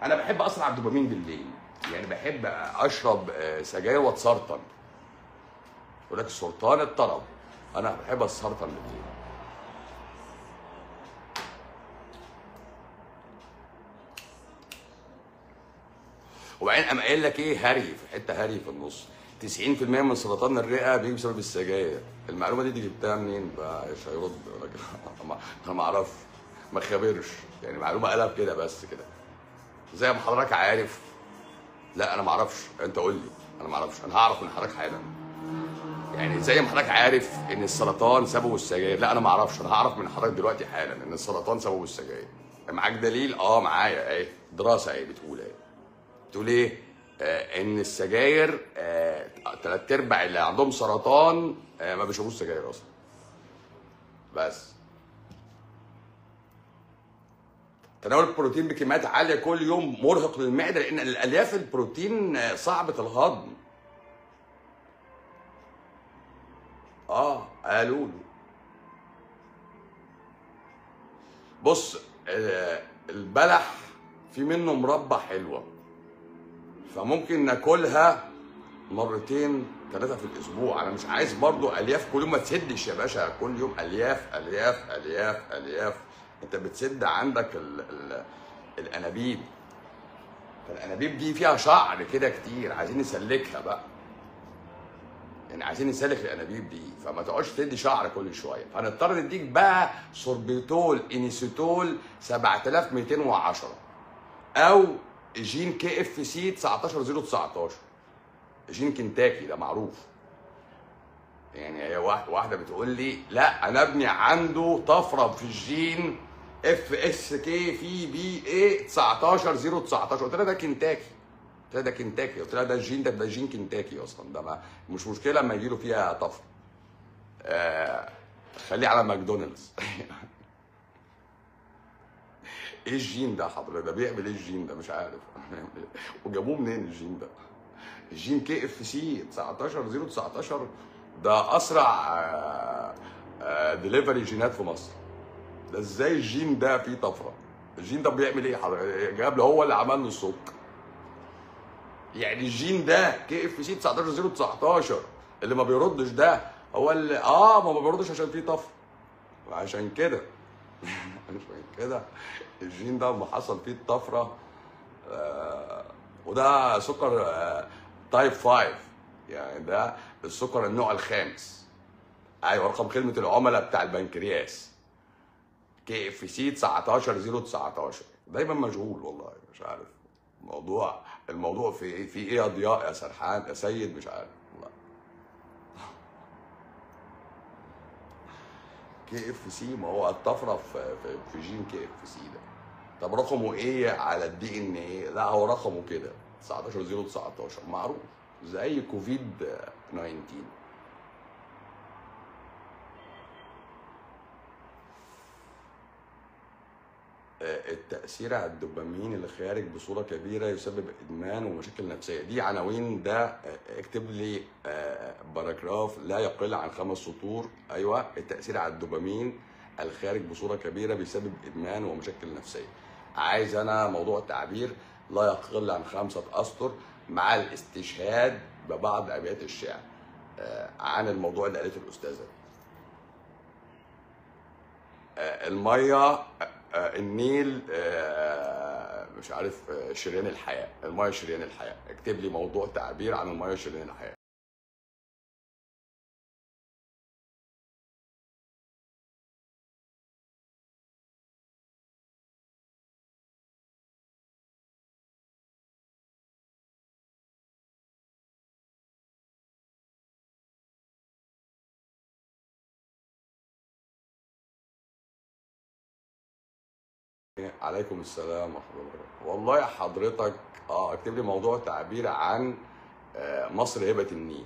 انا بحب اسرع الدوبامين بالليل يعني بحب اشرب آه، سجاير واتسرطن يقول لك السرطان الطرب انا بحب السرطن بالليل وبعدين قام قايل لك ايه هري في حته هري في النص 90% من سرطان الرئه بيجي بسبب السجاير المعلومه دي, دي جبتها منين بقى مش هيرد يقول لك ما- انا ما اعرفش ما خبرش يعني معلومه قلب كده بس كده زي ما حضرتك عارف لا انا ما اعرفش انت قول لي انا ما اعرفش انا هعرف من حضرتك حالا يعني زي ما حضرتك عارف ان السرطان سببه السجاير لا انا ما اعرفش انا هعرف من حضرتك دلوقتي حالا ان السرطان سببه السجاير معاك دليل اه معايا اهي دراسه اهي بتقول اهي بتقول ايه آه ان السجاير آه تلات ارباع اللي عندهم سرطان آه ما بيشربوش سجاير اصلا بس تناول البروتين بكميات عاليه كل يوم مرهق للمعده لان الالياف البروتين آه، صعبه الهضم اه قالوا له بص آه، البلح في منه مربى حلوه فممكن ناكلها مرتين ثلاثة في الأسبوع، أنا مش عايز برضو ألياف كل يوم ما تسدش يا باشا، كل يوم ألياف ألياف ألياف ألياف، أنت بتسد عندك ال ال الأنابيب. فالأنابيب دي فيها شعر كده كتير، عايزين نسلكها بقى. يعني عايزين نسلك الانابيب دي فما تقعدش تدي شعر كل شويه فهنضطر نديك بقى سوربيتول انيسيتول 7210 او جين كي اف سي 19019 جين كنتاكي ده معروف يعني هي واحد- واحده بتقول لي لا انا ابني عنده طفره في الجين اف اس كي في بي اي 19019 قلت لها ده كنتاكي قلت لها ده كنتاكي قلت لها ده الجين ده ده جين كنتاكي اصلا ده ما مش مشكله لما يجي له فيها طفره آه خليه على ماكدونالدز ايه الجين ده حضرتك ده بيعمل ايه الجين ده مش عارف وجابوه منين الجين ده الجين كي اف سي 19019 ده اسرع ديليفري جينات في مصر ده ازاي الجين ده فيه طفره الجين ده بيعمل ايه حضرتك جاب له هو اللي عمل له السكر يعني الجين ده كي اف سي 19019 اللي ما بيردش ده هو اللي اه ما بيردش عشان فيه طفره وعشان كده عشان كده الجين ده لما حصل فيه الطفره آه وده سكر آه تايب 5 يعني ده السكر النوع الخامس ايوه رقم خدمه العملاء بتاع البنكرياس كي اف سي 19019 دايما مشغول والله مش عارف الموضوع الموضوع في ايه في ايه يا ضياء يا سرحان يا سيد مش عارف والله كي اف سي ما هو الطفره في في, في جين كي اف سي ده طب رقمه ايه على الدي ان ايه لا هو رقمه كده 19019 معروف زي كوفيد 19 آه، التأثير على الدوبامين اللي خارج بصورة كبيرة يسبب إدمان ومشاكل نفسية دي عناوين ده آه، اكتب لي آه، باراجراف لا يقل عن خمس سطور أيوة التأثير على الدوبامين الخارج بصورة كبيرة بيسبب إدمان ومشاكل نفسية عايز أنا موضوع تعبير لا يقل عن خمسة أسطر مع الاستشهاد ببعض أبيات الشعر آه، عن الموضوع اللي قالته الأستاذة آه، الميه آه، آه، النيل آه، مش عارف آه، شريان الحياه الميه شريان الحياه اكتب لي موضوع تعبير عن الميه شريان الحياه عليكم السلام ورحمه الله وبركاته والله حضرتك اه اكتب لي موضوع تعبير عن آه، مصر هبه النيل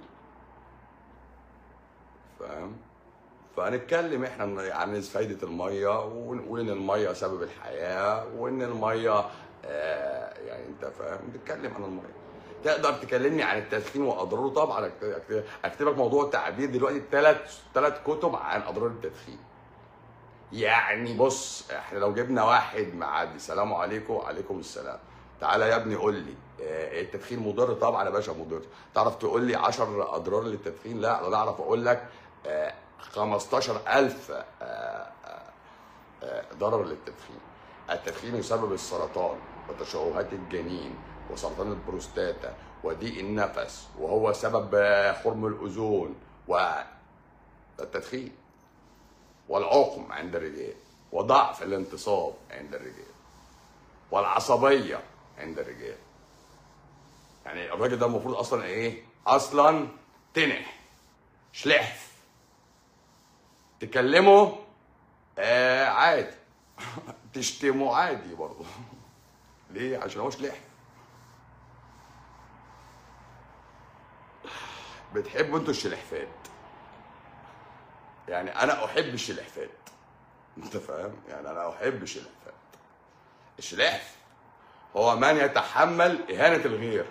فاهم فهنتكلم احنا عن فايده الميه ونقول ان الميه سبب الحياه وان الميه آه، يعني انت فاهم نتكلم عن الميه تقدر تكلمني عن التدخين واضراره طبعا أكت- أكت- اكتب لك موضوع تعبير دلوقتي ثلاث ثلاث كتب عن اضرار التدخين يعني بص احنا لو جبنا واحد معدي سلام عليكم وعليكم السلام تعالى يا ابني قول لي آه، التدخين مضر طبعا يا باشا مضر تعرف تقول لي 10 اضرار للتدخين لا انا اعرف اقول لك آه، 15000 آه، آه، آه، ضرر للتدخين التدخين يسبب السرطان وتشوهات الجنين وسرطان البروستاتا وضيق النفس وهو سبب آه، خرم الاذون والتدخين والعقم عند الرجال وضعف الانتصاب عند الرجال والعصبيه عند الرجال يعني الراجل ده المفروض اصلا ايه اصلا تنح شلحف تكلمه آه عادي تشتمه عادي برضه ليه عشان هو شلحف بتحبوا انتوا الشلحفات يعني انا احب الشلحفات انت فاهم يعني انا احب الشلحفات الشلحف هو من يتحمل اهانه الغير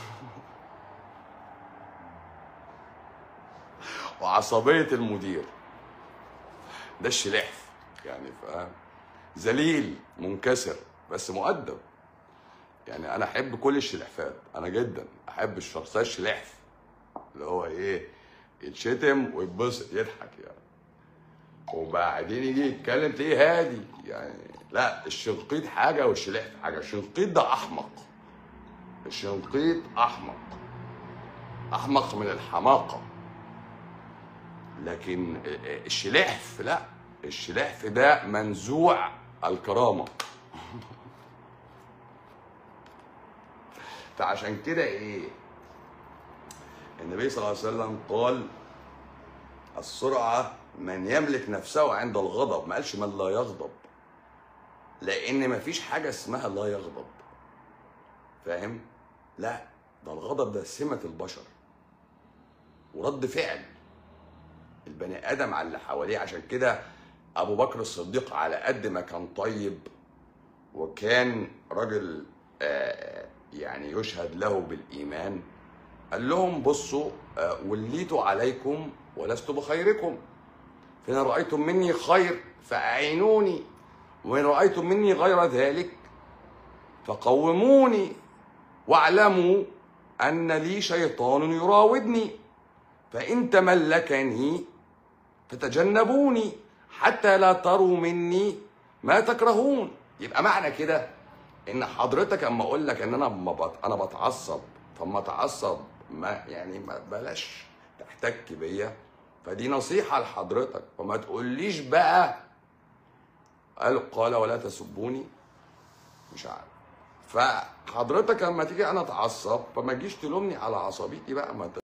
وعصبيه المدير ده الشلحف يعني فاهم ذليل منكسر بس مؤدب يعني انا احب كل الشلحفات انا جدا احب الشخصيه الشلحف اللي هو ايه يتشتم ويتبسط يضحك يعني وبعدين يجي يتكلم تلاقيه هادي يعني لا الشنقيط حاجه والشلحف حاجه الشنقيط ده احمق الشنقيط احمق احمق من الحماقه لكن الشلحف لا الشلحف ده منزوع الكرامه فعشان كده ايه النبي صلى الله عليه وسلم قال السرعة من يملك نفسه عند الغضب ما قالش من لا يغضب لأن مفيش حاجة اسمها لا يغضب فاهم؟ لا ده الغضب ده سمة البشر ورد فعل البني آدم على اللي حواليه عشان كده أبو بكر الصديق على قد ما كان طيب وكان راجل آه، يعني يشهد له بالإيمان قال لهم بصوا آه، وليت عليكم ولست بخيركم فإن رأيتم مني خير فأعينوني وإن رأيتم مني غير ذلك فقوموني واعلموا أن لي شيطان يراودني فإن تملكني فتجنبوني حتى لا تروا مني ما تكرهون يبقى معنى كده ان حضرتك اما اقول لك ان انا ما بت... انا بتعصب فما اتعصب ما يعني ما بلاش تحتك بيا فدي نصيحة لحضرتك فما تقوليش بقى قال قال ولا تسبوني مش عارف فحضرتك لما تيجي انا اتعصب فما تجيش تلومني على عصبيتي بقى ما